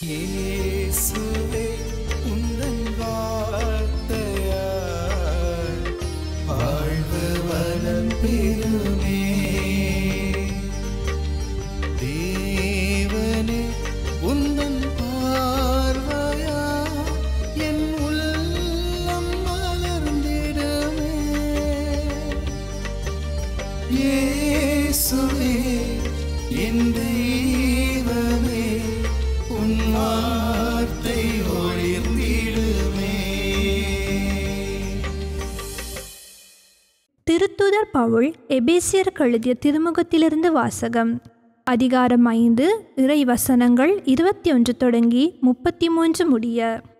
இயேசுவே உந்தன் வார்த்தையால் வாழ்வு வளம் பெறுமே தேவனே உந்தன் பார்வையா என் உள்ளம் மலர்ந்திடுமே இயேசுவே என் தெய்வமே உன் வார்த்தை ஒளிர்ந்திடுமே திருத்துதர் பவுல் எபேசியர் கழுதிய திருமுகத்திலிருந்து வாசகம் அதிகாரம் ஐந்து இறை வசனங்கள் இருபத்தி ஒன்று தொடங்கி முப்பத்தி மூன்று முடிய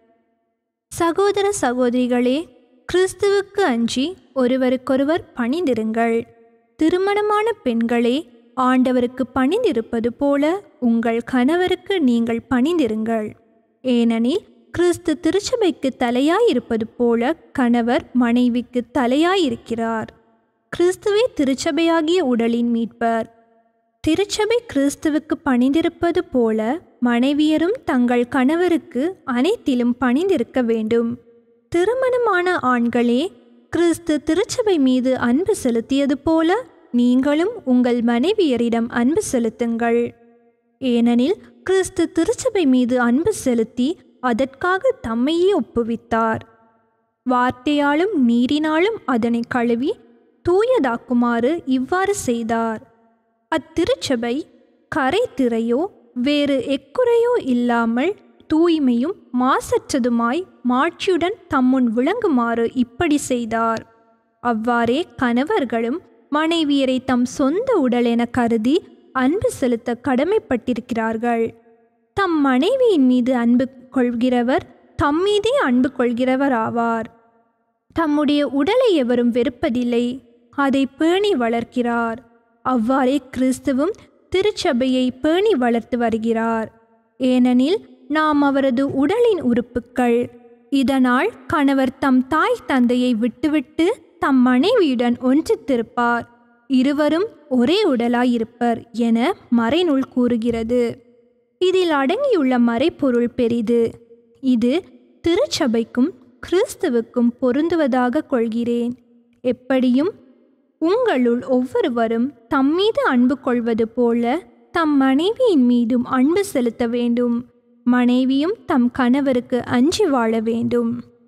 சகோதர சகோதரிகளே கிறிஸ்துவுக்கு அஞ்சி ஒருவருக்கொருவர் பணிந்திருங்கள் திருமணமான பெண்களே ஆண்டவருக்கு பணிந்திருப்பது போல உங்கள் கணவருக்கு நீங்கள் பணிந்திருங்கள் ஏனெனில் கிறிஸ்து திருச்சபைக்கு தலையாயிருப்பது போல கணவர் மனைவிக்கு தலையாயிருக்கிறார் கிறிஸ்துவே திருச்சபையாகிய உடலின் மீட்பர் திருச்சபை கிறிஸ்துவுக்கு பணிந்திருப்பது போல மனைவியரும் தங்கள் கணவருக்கு அனைத்திலும் பணிந்திருக்க வேண்டும் திருமணமான ஆண்களே கிறிஸ்து திருச்சபை மீது அன்பு செலுத்தியது போல நீங்களும் உங்கள் மனைவியரிடம் அன்பு செலுத்துங்கள் ஏனெனில் கிறிஸ்து திருச்சபை மீது அன்பு செலுத்தி அதற்காக தம்மையே ஒப்புவித்தார் வார்த்தையாலும் நீரினாலும் அதனை கழுவி தூயதாக்குமாறு இவ்வாறு செய்தார் அத்திருச்சபை கரை திரையோ வேறு எக்குறையோ இல்லாமல் தூய்மையும் மாசற்றதுமாய் மாட்சியுடன் தம்முன் விளங்குமாறு இப்படி செய்தார் அவ்வாறே கணவர்களும் மனைவியரை தம் சொந்த உடல் என கருதி அன்பு செலுத்த கடமைப்பட்டிருக்கிறார்கள் தம் மனைவியின் மீது அன்பு கொள்கிறவர் தம் மீதே அன்பு கொள்கிறவர் ஆவார் தம்முடைய உடலை எவரும் வெறுப்பதில்லை அதை பேணி வளர்க்கிறார் அவ்வாறே கிறிஸ்துவும் திருச்சபையை பேணி வளர்த்து வருகிறார் ஏனெனில் நாம் அவரது உடலின் உறுப்புக்கள் இதனால் கணவர் தம் தாய் தந்தையை விட்டுவிட்டு தம் மனைவியுடன் ஒன்றித்திருப்பார் இருவரும் ஒரே உடலாயிருப்பர் என மறைநூல் கூறுகிறது இதில் அடங்கியுள்ள மறைப்பொருள் பெரிது இது திருச்சபைக்கும் கிறிஸ்துவுக்கும் பொருந்துவதாக கொள்கிறேன் எப்படியும் உங்களுள் ஒவ்வொருவரும் தம்மீது அன்பு கொள்வது போல தம் மனைவியின் மீதும் அன்பு செலுத்த வேண்டும் மனைவியும் தம் கணவருக்கு அஞ்சி வாழ வேண்டும்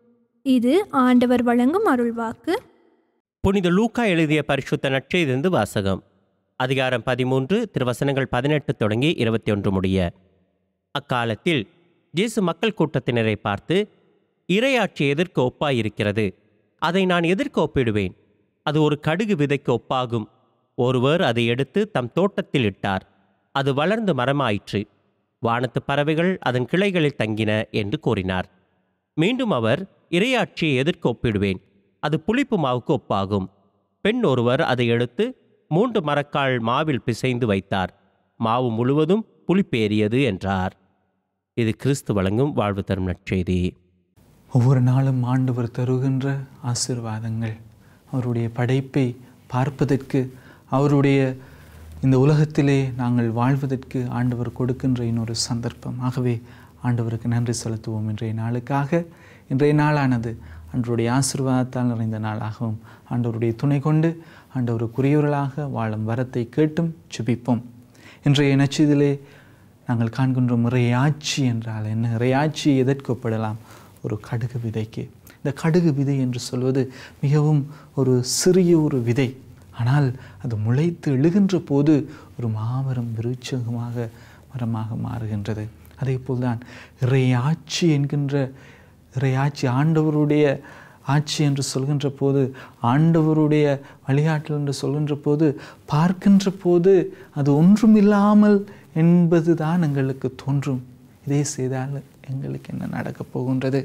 இது ஆண்டவர் வழங்கும் அருள்வாக்கு புனித லூக்கா எழுதிய பரிசுத்த நற்செய்திருந்து வாசகம் அதிகாரம் பதிமூன்று திருவசனங்கள் பதினெட்டு தொடங்கி இருபத்தி ஒன்று முடிய அக்காலத்தில் இயேசு மக்கள் கூட்டத்தினரை பார்த்து இரையாட்சி எதற்கு ஒப்பாயிருக்கிறது அதை நான் எதற்கு ஒப்பிடுவேன் அது ஒரு கடுகு விதைக்கு ஒப்பாகும் ஒருவர் அதை எடுத்து தம் தோட்டத்தில் இட்டார் அது வளர்ந்து மரமாயிற்று வானத்து பறவைகள் அதன் கிளைகளில் தங்கின என்று கூறினார் மீண்டும் அவர் இரையாட்சியை எதற்கு ஒப்பிடுவேன் அது புளிப்பு மாவுக்கு ஒப்பாகும் பெண் ஒருவர் அதை எடுத்து மூன்று மரக்கால் மாவில் பிசைந்து வைத்தார் மாவு முழுவதும் புளிப்பேறியது என்றார் இது கிறிஸ்து வழங்கும் வாழ்வு தரும் நற்செய்தி ஒவ்வொரு நாளும் ஆண்டவர் தருகின்ற ஆசீர்வாதங்கள் அவருடைய படைப்பை பார்ப்பதற்கு அவருடைய இந்த உலகத்திலே நாங்கள் வாழ்வதற்கு ஆண்டவர் கொடுக்கின்ற இன்னொரு சந்தர்ப்பம் ஆகவே ஆண்டவருக்கு நன்றி செலுத்துவோம் இன்றைய நாளுக்காக இன்றைய நாளானது ஆண்டவருடைய ஆசீர்வாதத்தால் நிறைந்த நாளாகவும் ஆண்டவருடைய துணை கொண்டு ஆண்டவருக்குரியவர்களாக வாழும் வரத்தை கேட்டும் சுபிப்போம் இன்றைய நச்சிதிலே நாங்கள் காண்கின்ற இறையாட்சி என்றால் என்ன இறையாட்சி எதற்கு ஒப்பிடலாம் ஒரு கடுகு விதைக்கு இந்த கடுகு விதை என்று சொல்வது மிகவும் ஒரு சிறிய ஒரு விதை ஆனால் அது முளைத்து எழுகின்ற போது ஒரு மாபெரும் விருட்சகமாக மரமாக மாறுகின்றது அதே போல்தான் இறையாட்சி என்கின்ற இறையாட்சி ஆண்டவருடைய ஆட்சி என்று சொல்கின்ற போது ஆண்டவருடைய வழிகாட்டல் என்று சொல்கின்ற போது பார்க்கின்ற போது அது ஒன்றுமில்லாமல் என்பது தான் எங்களுக்கு தோன்றும் இதை செய்தால் எங்களுக்கு என்ன நடக்கப் போகின்றது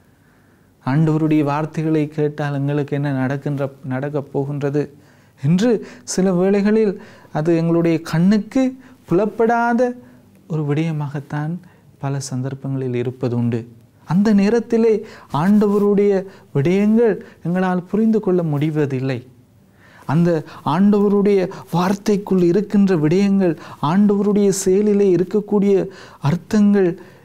ஆண்டவருடைய வார்த்தைகளை கேட்டால் எங்களுக்கு என்ன நடக்கின்ற நடக்கப் போகின்றது என்று சில வேளைகளில் அது எங்களுடைய கண்ணுக்கு புலப்படாத ஒரு விடயமாகத்தான் பல சந்தர்ப்பங்களில் இருப்பது உண்டு அந்த நேரத்திலே ஆண்டவருடைய விடயங்கள் எங்களால் புரிந்து கொள்ள முடிவதில்லை அந்த ஆண்டவருடைய வார்த்தைக்குள் இருக்கின்ற விடயங்கள் ஆண்டவருடைய செயலிலே இருக்கக்கூடிய அர்த்தங்கள்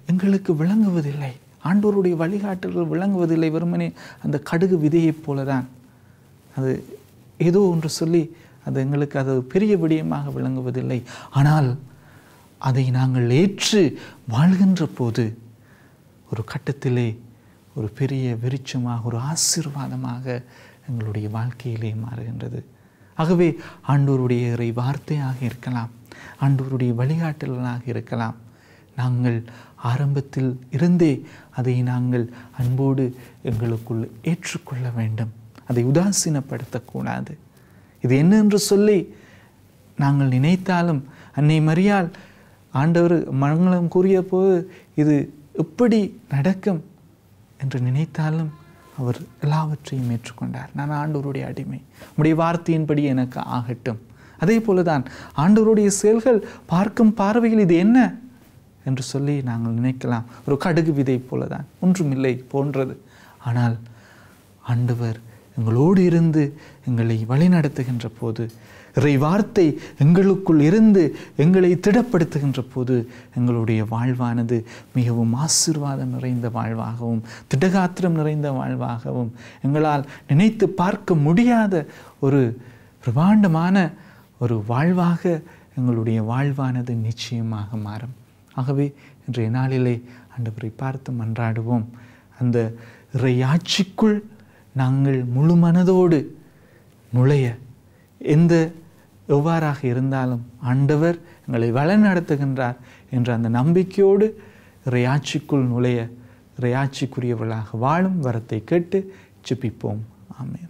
எங்களுக்கு விளங்குவதில்லை ஆண்டவருடைய வழிகாட்டல்கள் விளங்குவதில்லை வெறுமனே அந்த கடுகு விதையைப் போலதான் அது ஏதோ ஒன்று சொல்லி அது எங்களுக்கு அது பெரிய விடயமாக விளங்குவதில்லை ஆனால் அதை நாங்கள் ஏற்று வாழ்கின்ற போது ஒரு கட்டத்திலே ஒரு பெரிய விருட்சமாக ஒரு ஆசீர்வாதமாக எங்களுடைய வாழ்க்கையிலே மாறுகின்றது ஆகவே ஆண்டோருடைய இறை வார்த்தையாக இருக்கலாம் ஆண்டோருடைய வழிகாட்டல்களாக இருக்கலாம் நாங்கள் ஆரம்பத்தில் இருந்தே அதை நாங்கள் அன்போடு எங்களுக்குள் ஏற்றுக்கொள்ள வேண்டும் அதை உதாசீனப்படுத்தக்கூடாது இது என்ன என்று சொல்லி நாங்கள் நினைத்தாலும் அன்னை மரியாள் ஆண்டவர் மங்களம் கூறிய போது இது எப்படி நடக்கும் என்று நினைத்தாலும் அவர் எல்லாவற்றையும் ஏற்றுக்கொண்டார் நான் ஆண்டவருடைய அடிமை உடைய வார்த்தையின்படி எனக்கு ஆகட்டும் அதே போலதான் ஆண்டவருடைய செயல்கள் பார்க்கும் பார்வையில் இது என்ன என்று சொல்லி நாங்கள் நினைக்கலாம் ஒரு கடுகு விதை போலதான் ஒன்றுமில்லை போன்றது ஆனால் ஆண்டவர் எங்களோடு இருந்து எங்களை வழிநடத்துகின்ற போது இறை வார்த்தை எங்களுக்குள் இருந்து எங்களை திடப்படுத்துகின்ற போது எங்களுடைய வாழ்வானது மிகவும் ஆசீர்வாதம் நிறைந்த வாழ்வாகவும் திடகாத்திரம் நிறைந்த வாழ்வாகவும் எங்களால் நினைத்து பார்க்க முடியாத ஒரு பிரமாண்டமான ஒரு வாழ்வாக எங்களுடைய வாழ்வானது நிச்சயமாக மாறும் ஆகவே இன்றைய நாளிலே ஆண்டவரை பார்த்து மன்றாடுவோம் அந்த இறையாட்சிக்குள் நாங்கள் முழு மனதோடு நுழைய எந்த எவ்வாறாக இருந்தாலும் ஆண்டவர் எங்களை வழிநடத்துகின்றார் என்ற அந்த நம்பிக்கையோடு இறையாட்சிக்குள் நுழைய இறையாட்சிக்குரியவர்களாக வாழும் வரத்தை கேட்டு ஜெபிப்போம் ஆமென்